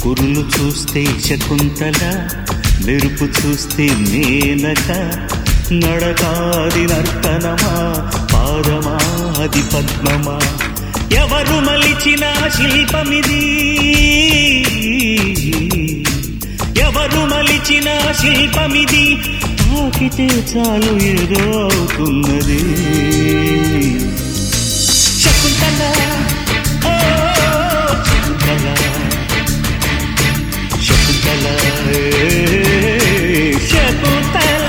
కురులు చూస్తే శకుంతల మెరుపు చూస్తే మేనక నడకాది నర్తనమా పాదమాది పద్మమా ఎవరు మలిచిన శిల్పమిది ఎవరు మలిచిన శిల్పమిది తాకితే చాలు ఏదో అవుతున్నది శకుంతల ఓ శకుంతల శకుంతల ఏ, శకుంతల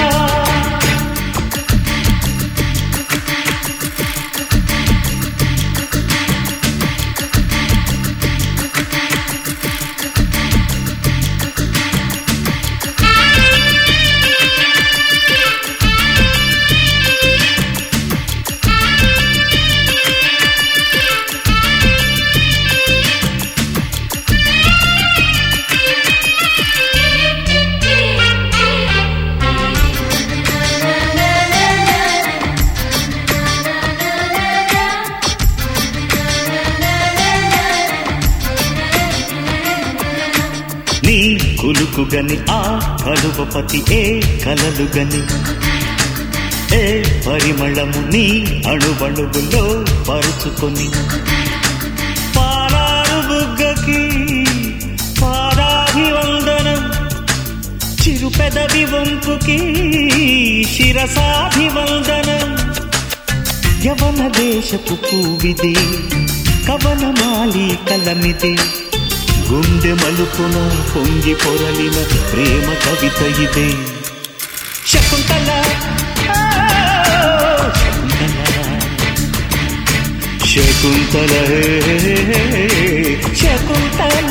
నీ కులుకు గని ఆ కలువపతి ఏ కలలు గని ఏ పరిమళము నీ అణువణువులో పరుచుకొని పారారు బుగ్గకి పాదాభివందనం చిరు పెదవి వంపుకి శిరసాభివందనం యవన దేశపు పూవిది కవనమాలి కలమిది గుండె మలుపున పొంగి పొరలిన ప్రేమ కవిత ఇదే శకుంతల ఆ, శకుంతల శకుంతల హే, శకుంతల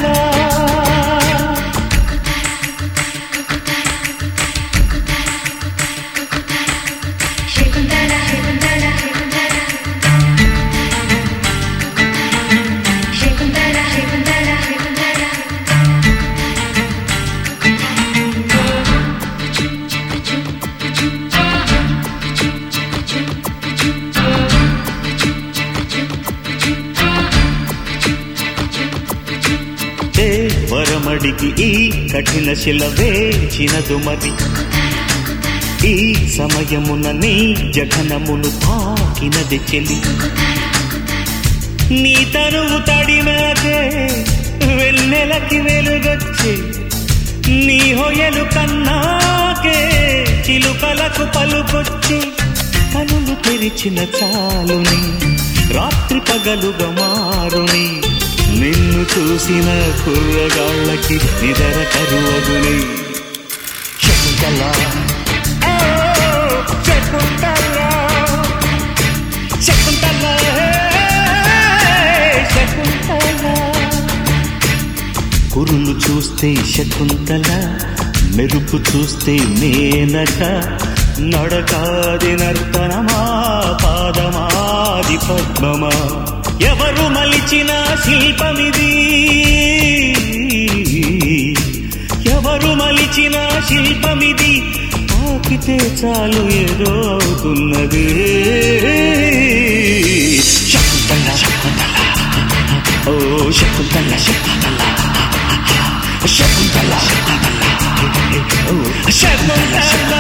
శకుంతల శకుంతల శకుంతల శకుంతల శకుంతల శకుంతల ఏ వరమడికి ఈ కఠిన శిల వేచినదు మరి ఈ సమయమున నీ జఘనమును తాకినది చెలి నీ తనువు తడినాకే వెన్నెలకి వెలుగొచ్చి నీ హొయలు కన్నాకే చిలుకలకు పలుకొచ్చి కనులు తెరిచిన చాలుని రాత్రి పగలుగా మారుని నిన్ను చూసిన కుర్రగాళ్ళకి నిదర కరువగుని శకుంతల ఓ, శకుంతల శకుంతల హే, శకుంతల కురులు చూస్తే శకుంతల మెరుపు చూస్తే మేనక నడకాది నర్తనమా పాదమాది పద్మమా ఎవరు మలిచిన శిల్పమిది ఎవరు మలిచిన శిల్పమిది తాకితే చాలు ఏదో అవుతున్నది శకుంతల శకుంతల ఓ శకుంతల శకుంతల శకుంతల శకుంతల శకుంతల